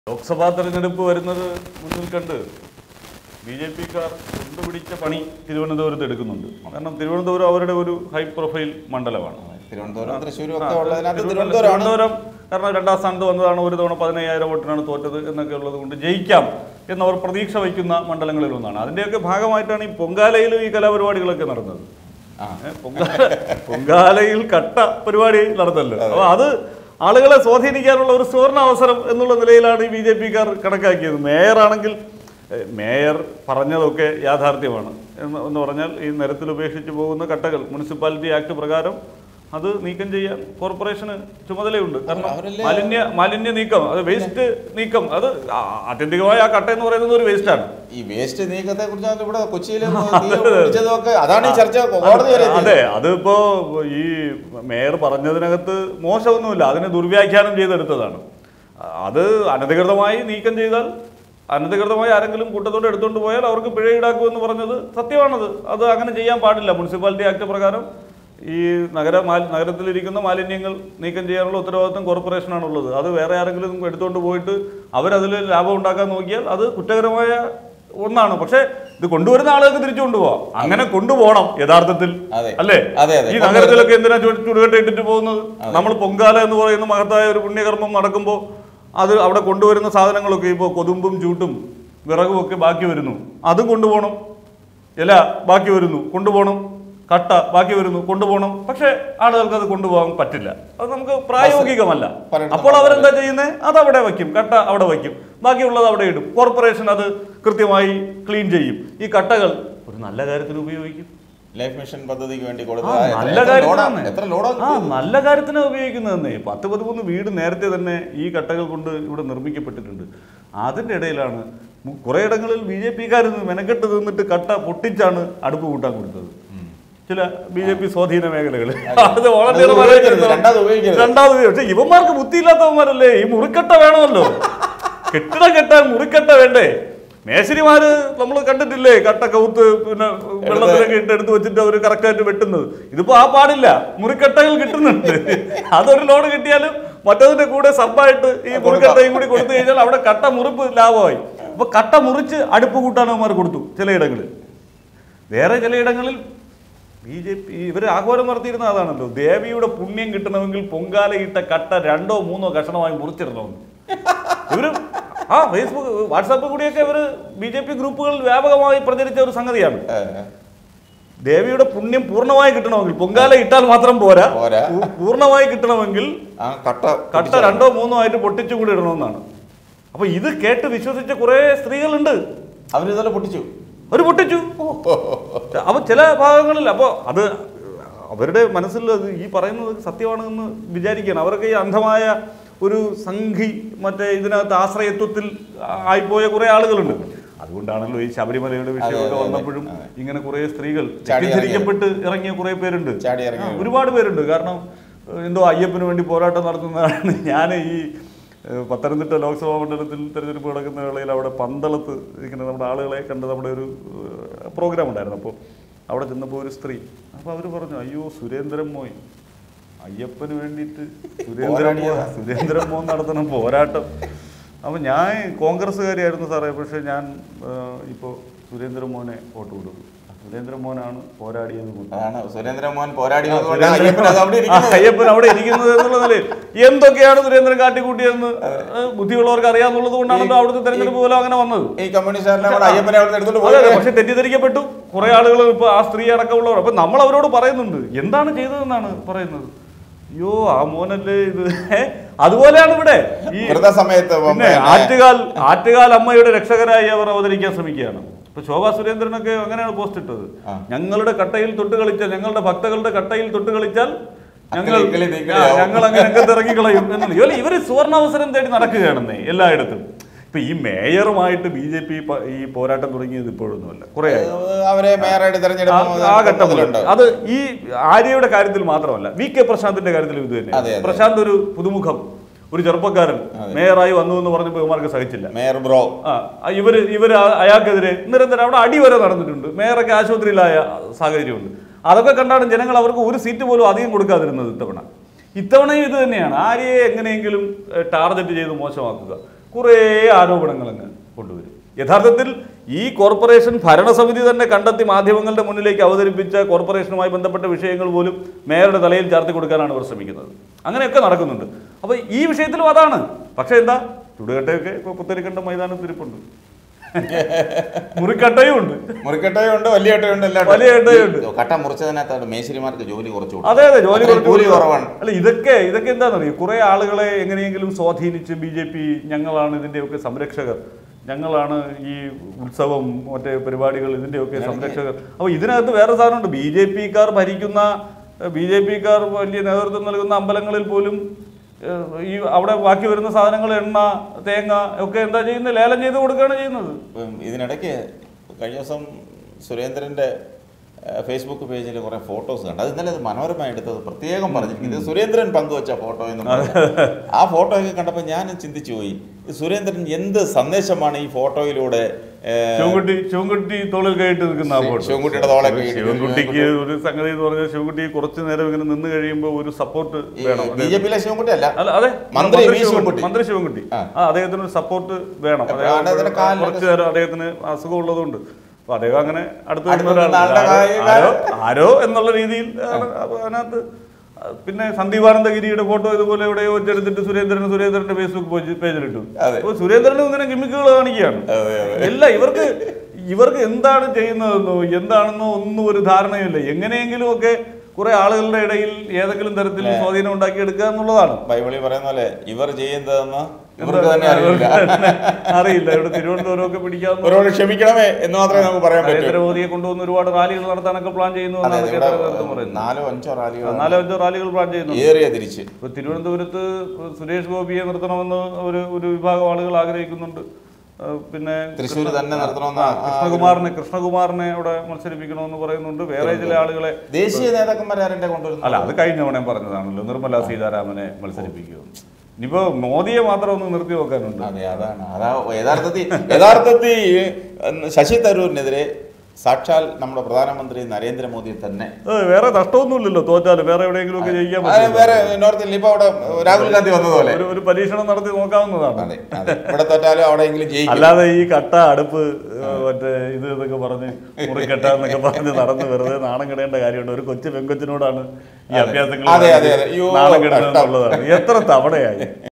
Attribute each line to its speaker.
Speaker 1: ലോക്സഭാ തെരഞ്ഞെടുപ്പ് വരുന്നത് മുന്നിൽ കണ്ട് ബി ജെ പിക്കാർ കൊണ്ടുപിടിച്ച പണി തിരുവനന്തപുരത്ത് എടുക്കുന്നുണ്ട് കാരണം തിരുവനന്തപുരം അവരുടെ ഒരു ഹൈ പ്രൊഫൈൽ മണ്ഡലമാണ്
Speaker 2: തിരുവനന്തപുരം തൃശ്ശൂരും
Speaker 1: ആ,
Speaker 2: ഒക്കെ ഉള്ളതിനകത്ത്
Speaker 1: തിരുവനന്തപുരം
Speaker 2: തിരുവനന്തപുരമാണ്
Speaker 1: കാരണം രണ്ടാം സ്ഥാനത്ത് വന്നതാണ് ഒരു തവണ പതിനയ്യായിരം വോട്ടിനാണ് തോറ്റത് എന്നൊക്കെ ഉള്ളത് കൊണ്ട് ജയിക്കാം എന്നവർ പ്രതീക്ഷ വയ്ക്കുന്ന മണ്ഡലങ്ങളിൽ ഒന്നാണ് അതിൻ്റെയൊക്കെ ഭാഗമായിട്ടാണ് ഈ പൊങ്കാലയിലും ഈ കലാപരിപാടികളൊക്കെ നടന്നത്
Speaker 2: ആ.
Speaker 1: ഏ, പൊങ്കാല പൊങ്കാലയിൽ കട്ട പരിപാടി നടത്തല്ലോ അപ്പൊ അത് ആളുകളെ സ്വാധീനിക്കാനുള്ള ഒരു സുവർണ അവസരം എന്നുള്ള നിലയിലാണ് ഈ ബി ജെ പിക്കാർ കണക്കാക്കിയത് മേയറാണെങ്കിൽ ഏ, മേയർ പറഞ്ഞതൊക്കെ യാഥാർത്ഥ്യമാണ് എന്ന് എന്ന് പറഞ്ഞാൽ ഈ നിരത്തിൽ ഉപേക്ഷിച്ച് പോകുന്ന കട്ടകൾ മുനിസിപ്പാലിറ്റി ആക്ട് പ്രകാരം അത് നീക്കം ചെയ്യാൻ കോർപ്പറേഷന് ചുമതലയുണ്ട് കാരണം
Speaker 2: അവരല്ലേ-
Speaker 1: മാലിന്യ മാലിന്യ നീക്കം അത് വേസ്റ്റ് നീക്കം അത് ആ- ആത്യന്തികമായി ആ കട്ട എന്ന് പറയുന്നത് ഒരു വേസ്റ്റാണ്
Speaker 2: ഈ വേസ്റ്റ് നീക്കത്തെ കുറിച്ച് ഇവിടെ കൊച്ചിയിൽ പിടിച്ചതൊക്കെ അതാണ് ഈ ചർച്ച കോടതി വരെ എത്തിയത്.
Speaker 1: അതെ അതിപ്പോ ഈ മേയർ പറഞ്ഞതിനകത്ത് മോശമൊന്നുമില്ല അതിനെ ദുർവ്യാഖ്യാനം ചെയ്തെടുത്തതാണ് അത് അനധികൃതമായി നീക്കം ചെയ്താൽ അനധികൃതമായി ആരെങ്കിലും കൂട്ടത്തോടെ എടുത്തുകൊണ്ട് പോയാൽ അവർക്ക് പിഴ ഈടാക്കുമെന്ന് പറഞ്ഞത് സത്യമാണത് അത് അങ്ങനെ ചെയ്യാൻ പാടില്ല മുനിസിപ്പാലിറ്റി ആക്ട് പ്രകാരം ഈ നഗര മാ- നഗരത്തിലിരിക്കുന്ന മാലിന്യങ്ങൾ നീക്കം ചെയ്യാനുള്ള ഉത്തരവാദിത്വം കോർപ്പറേഷനാണുള്ളത് അത് വേറെ ആരെങ്കിലും എടുത്തുകൊണ്ട് പോയിട്ട് അവരതിൽ ലാഭം ഉണ്ടാക്കാൻ നോക്കിയാൽ അത് കുറ്റകരമായ ഒന്നാണ് പക്ഷേ ഇത് കൊണ്ടുവരുന്ന ആളുകൾക്ക് തിരിച്ചു കൊണ്ടുപോവാം അങ്ങനെ കൊണ്ടുപോകണം യഥാർത്ഥത്തിൽ
Speaker 2: അതെ.
Speaker 1: അല്ലേ
Speaker 2: അതെ, അതെ.
Speaker 1: ഈ നഗരത്തിലൊക്കെ എന്തിനാ ചു- ചുടുകട്ട ഇട്ടിട്ട് പോകുന്നത് നമ്മൾ പൊങ്കാല എന്ന് പറയുന്ന മഹത്തായ ഒരു പുണ്യകർമ്മം നടക്കുമ്പോൾ അത് അവിടെ കൊണ്ടുവരുന്ന സാധനങ്ങളൊക്കെ ഇപ്പോൾ കൊതുമ്പും ചൂട്ടും വിറകും ഒക്കെ ബാക്കി വരുന്നു അതും കൊണ്ടുപോകണം ഇല ബാക്കി വരുന്നു കൊണ്ടുപോകണം കട്ട ബാക്കി വരുന്നു കൊണ്ടുപോകണം പക്ഷേ ആളുകൾക്ക് അത് കൊണ്ടുപോകാൻ പറ്റില്ല അത് നമുക്ക് പ്രായോഗികമല്ല
Speaker 2: പറയണം.
Speaker 1: അപ്പോൾ അവരെന്താ ചെയ്യുന്നത് അത് അവിടെ വയ്ക്കും കട്ട അവിടെ വയ്ക്കും ബാക്കിയുള്ളത് അവിടെ ഇടും കോർപ്പറേഷൻ അത് കൃത്യമായി ക്ലീൻ ചെയ്യും ഈ കട്ടകൾ ഒരു നല്ല കാര്യത്തിന് ഉപയോഗിക്കും
Speaker 2: ലൈഫ് മിഷൻ പദ്ധതിക്ക് വേണ്ടി
Speaker 1: ആ,
Speaker 2: കൊടുത്ത
Speaker 1: നല്ല കാര്യത്തിനാണ്
Speaker 2: എത്ര ലോഡാ
Speaker 1: ആ നല്ല കാര്യത്തിനാണ് ഉപയോഗിക്കുന്നതെന്നേ പത്ത് പതിമൂന്ന് വീട് നേരത്തെ തന്നെ ഈ കട്ടകൾ കൊണ്ട് ഇവിടെ നിർമ്മിക്കപ്പെട്ടിട്ടുണ്ട് അതിൻ്റെ ഇടയിലാണ് മു- കുറേ ഇടങ്ങളിൽ ബി ജെ പിക്കാർ മെനക്കെട്ട് നിന്നിട്ട് കട്ട പൊട്ടിച്ചാണ് അടുപ്പ് കൂട്ടാൻ കൊടുത്തത് ചില ബി ജെ പി സ്വാധീന മേഖലകൾ അത് വളരെ
Speaker 2: അത് ഉപയോഗിക്കരുത്, രണ്ടാമത് ഉപയോഗിക്കരുത്.
Speaker 1: രണ്ടാമത് ഉപയോഗി- പക്ഷെ ഇവന്മാർക്ക് ബുദ്ധിയില്ലാത്തവന്മാരല്ലേ ഈ മുറിക്കട്ട വേണമല്ലോ കെട്ടിടം കെട്ടാൻ മുറിക്കട്ട വേണ്ടേ മേശരിമാര് നമ്മൾ കണ്ടിട്ടില്ലേ കട്ട കൗത്ത് പിന്നെ വെള്ളത്തിലൊക്കെ ഇട്ട് എടുത്ത് വെച്ചിട്ട് അവർ കറക്റ്റായിട്ട് വെട്ടുന്നത് ഇതിപ്പോ ആ പാടില്ല മുറിക്കട്ടകൾ കിട്ടുന്നുണ്ട് അതൊരു ലോഡ് കിട്ടിയാലും മറ്റതിന്റെ കൂടെ സബ്ബായിട്ട് ഈ മുറിക്കട്ടയും കൂടി കൊടുത്തു കഴിഞ്ഞാൽ അവിടെ കട്ട മുറിപ്പ് ലാഭമായി അപ്പൊ കട്ട മുറിച്ച് അടുപ്പ് കൂട്ടാനവന്മാർ കൊടുത്തു ചിലയിടങ്ങളിൽ വേറെ ചിലയിടങ്ങളിൽ ബി ജെ പി ഇവർ ആഹ്വാനം നടത്തിയിരുന്ന അതാണല്ലോ ദേവിയുടെ പുണ്യം കിട്ടണമെങ്കിൽ പൊങ്കാലയിട്ട കട്ട രണ്ടോ മൂന്നോ കഷണമായി മുറിച്ചിടണമെന്ന് ഇവര് ആ ഫേസ്ബുക്ക് വാട്സാപ്പ് കൂടിയൊക്കെ ഇവർ ബി ജെ പി ഗ്രൂപ്പുകളിൽ വ്യാപകമായി പ്രചരിച്ച ഒരു സംഗതിയാണ് ദേവിയുടെ പുണ്യം പൂർണ്ണമായി കിട്ടണമെങ്കിൽ പൊങ്കാല ഇട്ടാൽ മാത്രം പോരാ
Speaker 2: പോരാ.
Speaker 1: പൂ- പൂർണ്ണമായി കിട്ടണമെങ്കിൽ
Speaker 2: ആ കട്ട
Speaker 1: കട്ട രണ്ടോ മൂന്നോ ആയിട്ട് പൊട്ടിച്ചു കൂടി ഇടണമെന്നാണ് അപ്പൊ ഇത് കേട്ട് വിശ്വസിച്ച കുറെ സ്ത്രീകളുണ്ട്
Speaker 2: അവരിതെല്ലാം പൊട്ടിച്ചു
Speaker 1: അവർ പൊട്ടിച്ചു അപ്പൊ ചില ഭാഗങ്ങളിൽ അപ്പോൾ അത് അവരുടെ മനസ്സിൽ അത് ഈ പറയുന്നത് സത്യമാണെന്ന് വിചാരിക്കുകയാണ് അവരൊക്കെ ഈ അന്ധമായ ഒരു സംഘി മറ്റേ ഇതിനകത്ത് ആശ്രയത്വത്തിൽ ആയിപ്പോയ കുറെ ആളുകളുണ്ട് അതുകൊണ്ടാണല്ലോ ഈ ശബരിമലയുടെ വിഷയമൊക്കെ
Speaker 2: അതെ,
Speaker 1: വന്നപ്പോഴും
Speaker 2: അതെ.
Speaker 1: ഇങ്ങനെ കുറെ സ്ത്രീകൾ
Speaker 2: ചാടി ഇറങ്ങിയത്.
Speaker 1: തെറ്റിദ്ധരിക്കപ്പെട്ട് ഇറങ്ങിയ കുറെ പേരുണ്ട്
Speaker 2: ചാടി ഇറങ്ങിയത്.
Speaker 1: ആ, ഒരുപാട് പേരുണ്ട് കാരണം ഏഹ്, എന്തോ അയ്യപ്പന് വേണ്ടി പോരാട്ടം നടത്തുന്നതാണ് ഞാൻ ഈ ഏഹ്, പത്തനംതിട്ട ലോക്സഭാ മണ്ഡലത്തിൽ തെരഞ്ഞെടുപ്പ് നടക്കുന്ന വേളയിൽ അവിടെ പന്തളത്ത് ഇങ്ങനെ നമ്മുടെ ആളുകളെ കണ്ട് നമ്മുടെ ഒരു പ്രോഗ്രാം ഉണ്ടായിരുന്നു അപ്പോൾ അവിടെ ചെന്നപ്പോൾ ഒരു സ്ത്രീ അപ്പോൾ അവർ പറഞ്ഞു അയ്യോ സുരേന്ദ്രൻ മോയ് അയ്യപ്പന് വേണ്ടിയിട്ട് സുരേന്ദ്രൻ മോൻ
Speaker 2: പോരാടിയതാ.
Speaker 1: സുരേന്ദ്രൻ മോൻ നടത്തണം പോരാട്ടം അപ്പോൾ ഞാൻ കോൺഗ്രസ്സുകാരിയായിരുന്നു സാറേ പക്ഷേ ഞാൻ ഇപ്പോൾ സുരേന്ദ്രൻ മോനെ വോട്ട് കൊടുക്കും സുരേന്ദ്രൻ മോനാണ് പോരാടിയത് കൊണ്ട്
Speaker 2: അതാണ് സുരേന്ദ്രൻ മോഹൻ പോരാടിയത് കൊണ്ട് അയ്യപ്പൻ അത് അവിടെ
Speaker 1: ആ,
Speaker 2: ഇരിക്കുന്നത്
Speaker 1: അയ്യപ്പൻ അവിടെ ഇരിക്കുന്നത് എന്നുള്ള നിലയിൽ എന്തൊക്കെയാണ് സുരേന്ദ്രൻ കാട്ടിക്കൂട്ടിയെന്ന് ഏഹ്, ബുദ്ധിയുള്ളവർക്ക് അറിയാന്നുള്ളത് കൊണ്ടാണല്ലോ അവിടുത്തെ തെരഞ്ഞെടുപ്പ് പോലും അങ്ങനെ വന്നത്
Speaker 2: ഈ കമ്മ്യൂണിസ്റ്റുകാരനെ കൂടെ അയ്യപ്പനെ അവിടെ എടുത്തോണ്ട്
Speaker 1: അതെ
Speaker 2: പോയി
Speaker 1: അതെ പക്ഷെ തെറ്റിദ്ധരിക്കപ്പെട്ടു കുറെ ആളുകൾ ഇപ്പൊ ആ സ്ത്രീ അടക്കമുള്ളവർ അപ്പൊ നമ്മൾ അവരോട് പറയുന്നുണ്ട് എന്താണ് ചെയ്തതെന്നാണ് പറയുന്നത് അയ്യോ ആ മോനല്ലേ ഇത് ഏ? അതുപോലെയാണ് ഇവിടെ ഈ
Speaker 2: വ്രതസമയത്ത്
Speaker 1: പിന്നെ ആറ്റുകാൽ ആറ്റുകാൽ അമ്മയുടെ രക്ഷകരായി അവർ അവതരിക്കാൻ ശ്രമിക്കുകയാണ് ഇപ്പൊ ശോഭാ സുരേന്ദ്രനൊക്കെ അങ്ങനെയാണ് പോസ്റ്റ് ഇട്ടത്
Speaker 2: ആ.
Speaker 1: ഞങ്ങളുടെ കട്ടയിൽ തൊട്ട് കളിച്ചാൽ ഞങ്ങളുടെ ഭക്തകളുടെ കട്ടയിൽ തൊട്ട് കളിച്ചാൽ ഞങ്ങൾ
Speaker 2: അക്കരെ ഇക്കരെ
Speaker 1: ആ,
Speaker 2: നീക്കലെയാവും.
Speaker 1: ഞങ്ങൾ അങ്ങനെ രംഗത്ത് ഇറങ്ങിക്കളയും എന്നുള്ള ഇവര് ഇവര് സുവർണാവസരം തേടി നടക്കുകയാണെന്നേ എല്ലായിടത്തും ഇപ്പൊ ഈ മേയറുമായിട്ട് ബി ജെ പി ഈ പോരാട്ടം തുടങ്ങിയത് ഇപ്പോഴൊന്നുമല്ല കുറെ ആയി.
Speaker 2: അവരെ മേയറായിട്ട്
Speaker 1: ആ-
Speaker 2: തെരഞ്ഞെടുപ്പ്
Speaker 1: ആ ഘട്ടം മുതൽ.
Speaker 2: മുതലുണ്ട്
Speaker 1: അത് ഈ ആര്യയുടെ കാര്യത്തിൽ മാത്രമല്ല വി കെ പ്രശാന്തിന്റെ കാര്യത്തിലും ഇത്
Speaker 2: അതെ,
Speaker 1: തന്നെ
Speaker 2: അതെ.
Speaker 1: പ്രശാന്ത് ഒരു പുതുമുഖം ഒരു ചെറുപ്പക്കാരൻ മേയറായി വന്നു എന്ന് പറഞ്ഞപ്പോൾ ഇവർക്ക് സഹിച്ചില്ല
Speaker 2: മേയർ ബ്രോ
Speaker 1: ആ ആ, ഇവര് ഇവര് ആ- അയാൾക്കെതിരെ നിരന്തരം അവിടെ അടി വരെ നടന്നിട്ടുണ്ട് മേയറൊക്കെ ആശുപത്രിയിലായ സാഹചര്യമുണ്ട് അതൊക്കെ കണ്ടാണ് ജനങ്ങൾ അവർക്ക് ഒരു സീറ്റ് പോലും അധികം കൊടുക്കാതിരുന്നത് ഇത്തവണ ഇത്തവണയും ഇത് തന്നെയാണ് ആരെയെ എങ്ങനെയെങ്കിലും ടാർഗറ്റ് ചെയ്ത് മോശമാക്കുക കുറേ ആരോപണങ്ങൾ അങ്ങ് കൊണ്ടുവരും യഥാർത്ഥത്തിൽ ഈ കോർപ്പറേഷൻ ഭരണസമിതി തന്നെ കണ്ടെത്തി മാധ്യമങ്ങളുടെ മുന്നിലേക്ക് അവതരിപ്പിച്ച കോർപ്പറേഷനുമായി ബന്ധപ്പെട്ട വിഷയങ്ങൾ പോലും മേയറുടെ തലയിൽ ചാർത്തി കൊടുക്കാനാണ് ഇവർ ശ്രമിക്കുന്നത് അങ്ങനെയൊക്കെ നടക്കുന്നുണ്ട് അപ്പോൾ ഈ വിഷയത്തിലും അതാണ് പക്ഷേ എന്താ ചുടുകട്ടയൊക്കെ ഇപ്പോൾ പുത്തരിക്കണ്ട മൈതാനത്ത് ഇരിപ്പുണ്ട് മുറിക്കട്ടയും ഉണ്ട്
Speaker 2: മുറിക്കട്ടയും ഉണ്ട് വലിയ കട്ടയും ഉണ്ട് എല്ലാം
Speaker 1: വലിയ കട്ടയും ഉണ്ട്.
Speaker 2: ഈ കട്ട മുറിച്ചതിനകത്താണ് മേശരിമാർക്ക് ജോലി കുറച്ചു കൊടുക്കും.
Speaker 1: അതെ അതെ ജോലി
Speaker 2: അത്രയും
Speaker 1: കുറച്ച്
Speaker 2: കൂലി കുറവാണ്
Speaker 1: അല്ല ഇതൊക്കെ ഇതൊക്കെ എന്താണെന്നറിയോ കുറെ ആളുകളെ എങ്ങനെയെങ്കിലും സ്വാധീനിച്ച് ബി ജെ പി ഞങ്ങളാണ് ഇതിന്റെയൊക്കെ സംരക്ഷകർ ഞങ്ങളാണ് ഈ ഉത്സവം മറ്റേ പരിപാടികൾ ഇതിന്റെയൊക്കെ സംരക്ഷകർ അപ്പോൾ ഇതിനകത്ത് വേറെ സാധനമുണ്ട് ബി ജെ പിക്കാർ ഭരിക്കുന്ന ബി ജെ പിക്കാർ വലിയ നേതൃത്വം നൽകുന്ന അമ്പലങ്ങളിൽ പോലും ഏഹ്, ഈ അവിടെ ബാക്കി വരുന്ന സാധനങ്ങൾ എണ്ണ തേങ്ങ ഒക്കെ എന്താ ചെയ്യുന്നത് ലേലം ചെയ്ത് കൊടുക്കുകയാണ് ചെയ്യുന്നത്
Speaker 2: ഇപ്പം ഇതിനിടയ്ക്ക് കഴിഞ്ഞ ദിവസം സുരേന്ദ്രന്റെ ഏഹ്, ഫേസ്ബുക്ക് പേജിൽ കുറെ ഫോട്ടോസ് കണ്ടു അത് ഇന്നലെ അത് മനോരമ എടുത്തത് പ്രത്യേകം പറഞ്ഞിരിക്കുന്നത് ഇത് സുരേന്ദ്രൻ പങ്കുവച്ച ഫോട്ടോ എന്ന് പറഞ്ഞു. ആ ഫോട്ടോ ഒക്കെ കണ്ടപ്പോൾ ഞാൻ ചിന്തിച്ചു പോയി ഈ സുരേന്ദ്രൻ എന്ത് സന്ദേശമാണ് ഈ ഫോട്ടോയിലൂടെ ഏഹ്,
Speaker 1: ശിവൻകുട്ടി ശിവൻകുട്ടി തോളിൽ കൈയിട്ട് നിൽക്കുന്ന ആ ഫോട്ടോ
Speaker 2: ശിവൻകുട്ടിയുടെ തോളിൽ കൈയിട്ട്
Speaker 1: ശിവൻകുട്ടിക്ക് ഒരു സംഗതി എന്ന് പറഞ്ഞാൽ ശിവൻകുട്ടി കുറച്ചു നേരം ഇങ്ങനെ നിന്ന് കഴിയുമ്പോൾ ഒരു സപ്പോർട്ട്
Speaker 2: ഈ
Speaker 1: വേണം
Speaker 2: ബി ജെ പിയിലെ ശിവൻകുട്ടി അല്ല
Speaker 1: അല്ല അതെ
Speaker 2: മന്ത്രി വി.
Speaker 1: ശിവൻകുട്ടി
Speaker 2: ശിവൻകുട്ടി.
Speaker 1: മന്ത്രി ശിവൻകുട്ടി
Speaker 2: ആ.
Speaker 1: ആ അദ്ദേഹത്തിന് ഒരു സപ്പോർട്ട് വേണം
Speaker 2: അപ്പോൾ
Speaker 1: അദ്ദേഹം
Speaker 2: അദ്ദേഹത്തിന്റെ കാലിലൊക്കെ
Speaker 1: കുറച്ചു നേരം അദ്ദേഹത്തിന് അസുഖം ഉള്ളതുകൊണ്ട് അപ്പൊ അദ്ദേഹം അങ്ങനെ അടുത്ത്
Speaker 2: അടുത്ത്
Speaker 1: നിന്ന
Speaker 2: നിന്ന
Speaker 1: ഒരാളാണ്.
Speaker 2: ആളുടെ
Speaker 1: ആരോ ആരോ എന്നുള്ള രീതിയിൽ ആണ് അപ്പൊ അതിനകത്ത് പിന്നെ സന്ദീപാനന്ദഗിരിയുടെ ഫോട്ടോ ഇതുപോലെ എവിടെയോ വെച്ചെടുത്തിട്ട് സുരേന്ദ്രൻ സുരേന്ദ്രന്റെ ഫേസ്ബുക്ക് പേജ് പേജിലിട്ടു
Speaker 2: അതെ.
Speaker 1: അപ്പൊ സുരേന്ദ്രനും ഇങ്ങനെ ഗിമ്മിക്കുകൾ കാണിക്കുകയാണ്
Speaker 2: അതെ, അതെ.
Speaker 1: ഇല്ല ഇവർക്ക് ഇവർക്ക് എന്താണ് ചെയ്യുന്നതെന്നോ എന്താണെന്നോ ഒന്നും ഒരു ധാരണയില്ല എങ്ങനെയെങ്കിലും ഒക്കെ കുറെ ആളുകളുടെ ഇടയിൽ ഏതെങ്കിലും തരത്തിൽ സ്വാധീനം ഉണ്ടാക്കിയെടുക്കുക എന്നുള്ളതാണ്
Speaker 2: ബൈബിളിൽ പറയുന്ന പോലെ ഇവർ ചെയ്യുന്നതെന്ന് ഇവർക്ക് തന്നെ അറിയില്ല
Speaker 1: അറിയില്ല ഇവിടെ തിരുവനന്തപുരം ഒക്കെ പിടിക്കാവുന്ന
Speaker 2: അവരോട് ക്ഷമിക്കണമേ എന്ന് മാത്രമേ നമുക്ക് പറയാൻ പറ്റൂ
Speaker 1: നരേന്ദ്രമോദിയെ കൊണ്ടുവന്ന് ഒരുപാട് റാലികൾ നടത്താനൊക്കെ പ്ലാൻ ചെയ്യുന്നു
Speaker 2: അതെ
Speaker 1: എന്നാണ്
Speaker 2: ഇവിടെ
Speaker 1: കേന്ദ്ര നേതൃത്വം പറയുന്നത്
Speaker 2: നാലോ അഞ്ചോ റാലികൾ
Speaker 1: നാലോ അഞ്ചോ റാലികൾ പ്ലാൻ ചെയ്യുന്നു
Speaker 2: ഏറിയ തിരിച്ച്
Speaker 1: ഇപ്പൊ തിരുവനന്തപുരത്ത് സുരേഷ് ഗോപിയെ നിർത്തണമെന്ന് ഒരു ഒരു വിഭാഗം ആളുകൾ ആഗ്രഹിക്കുന്നുണ്ട് ആ, പിന്നെ
Speaker 2: തൃശ്ശൂർ തന്നെ നിർത്തണമെന്ന്
Speaker 1: ആ, കൃഷ്ണകുമാറിനെ കൃഷ്ണകുമാറിനെ അവിടെ മത്സരിപ്പിക്കണമെന്ന് പറയുന്നുണ്ട് വേറെ ചില ആളുകളെ
Speaker 2: ദേശീയ നേതാക്കന്മാരാരെ കൊണ്ടുവരുന്നു
Speaker 1: അല്ല അത് കഴിഞ്ഞ തവണ പറഞ്ഞതാണല്ലോ നിർമ്മല സീതാരാമനെ മത്സരിപ്പിക്കുമോ ഇനിയിപ്പോ മോദിയെ മാത്രം ഒന്ന് നിർത്തി നോക്കാനുണ്ട്
Speaker 2: അതെ അതാണ് അതാ യഥാർത്ഥത്തിൽ യഥാർത്ഥത്തിൽ ശശി തരൂരിനെതിരെ സാക്ഷാൽ നമ്മുടെ പ്രധാനമന്ത്രി നരേന്ദ്രമോദി തന്നെ
Speaker 1: ഏ, വേറെ നഷ്ടമൊന്നുമില്ലല്ലോ തോറ്റാല് വേറെ എവിടെയെങ്കിലും ഒക്കെ ജയിക്കാൻ
Speaker 2: അത്
Speaker 1: പറ്റും
Speaker 2: വേറെ നോർത്തിൽ ഇപ്പൊ അവിടെ രാഹുൽ ഗാന്ധി വന്നതുപോലെ
Speaker 1: ഒരു ഒരു പരീക്ഷണം നടത്തി നോക്കാവുന്നതാണ്
Speaker 2: അതെ അതെ ഇവിടെ തോറ്റാലും അവിടെയെങ്കിലും ജയിക്കും
Speaker 1: അല്ലാതെ ഈ കട്ട അടുപ്പ് ഏ, മറ്റേ ഇത് എന്നൊക്കെ പറഞ്ഞ് മുറിക്കട്ട എന്നൊക്കെ പറഞ്ഞ് നടന്ന് വെറുതെ നാണം കിടേണ്ട കാര്യമുണ്ട് ഒരു കൊച്ചു പെങ്കൊച്ചിനോടാണ് ഈ
Speaker 2: അതെ.
Speaker 1: അഭ്യാസങ്ങൾ
Speaker 2: അതെ, അതെ, അതെ. അയ്യോ,
Speaker 1: നാണം കിടുന്നത്
Speaker 2: കഷ്ടം.
Speaker 1: എന്നുള്ളതാണ് എത്ര തവണയായി